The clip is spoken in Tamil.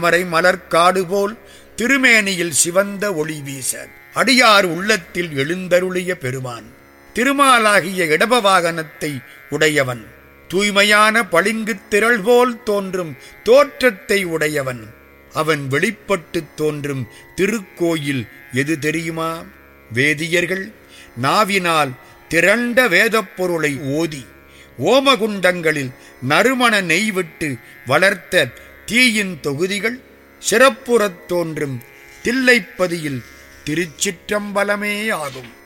மறை மலர்காடு போல் திருமேனியில் சிவந்த ஒளி வீச அடியார் உள்ளத்தில் எழுந்தருளிய பெருமான் திருமாலாகிய இடப வாகனத்தை உடையவன் தூய்மையான பளிங்குத் திரள் போல் தோன்றும் தோற்றத்தை உடையவன் அவன் வெளிப்பட்டுத் தோன்றும் திருக்கோயில் எது தெரியுமா வேதியர்கள் நாவினால் திரண்ட வேதப் பொருளை ஓதி ஓமகுண்டங்களில் நறுமண நெய் விட்டு வளர்த்த தீயின் தொகுதிகள் சிறப்புறத் தோன்றும் தில்லைப்பதியில் திருச்சிற்றம்பலமே ஆகும்